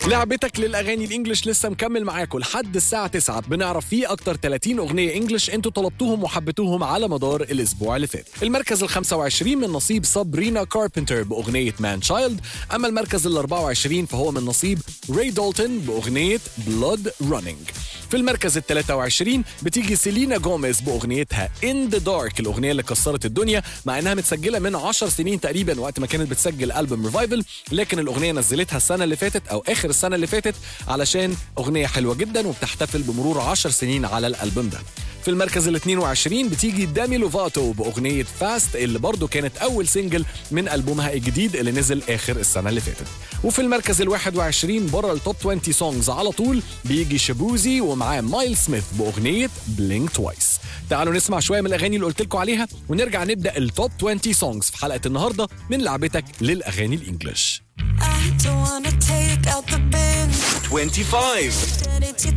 لعبتك للاغاني الانجليش لسه مكمل معاكم لحد الساعه 9 بنعرف فيه اكتر 30 اغنيه انجليش انتوا طلبتوهم وحبيتوهم على مدار الاسبوع اللي فات المركز ال 25 من نصيب سابرينا كاربنتر باغنيه مان تشايلد اما المركز ال 24 فهو من نصيب ري دولتون باغنيه بلود رانينج في المركز ال 23 بتيجي سيلينا جوميز باغنيتها ان ذا دارك الاغنيه اللي كسرت الدنيا مع انها متسجله من 10 سنين تقريبا وقت ما كانت بتسجل البوم ريفايفل لكن الاغنيه نزلتها السنه اللي فاتت او اخر السنه اللي فاتت علشان اغنيه حلوه جدا وبتحتفل بمرور 10 سنين على الالبوم ده في المركز ال 22 بتيجي دامي لوفاتو باغنيه فاست اللي برضه كانت اول سنجل من البومها الجديد اللي نزل اخر السنه اللي فاتت وفي المركز ال 21 بره التوب 20 سونجز على طول بيجي شابوزي ومعاه مايل سميث باغنيه بلينك توايس تعالوا نسمع شويه من الاغاني اللي قلت لكم عليها ونرجع نبدا التوب 20 سونجز في حلقه النهارده من لعبتك للاغاني الانجليش I don't wanna take out the bin. 25. Said it's your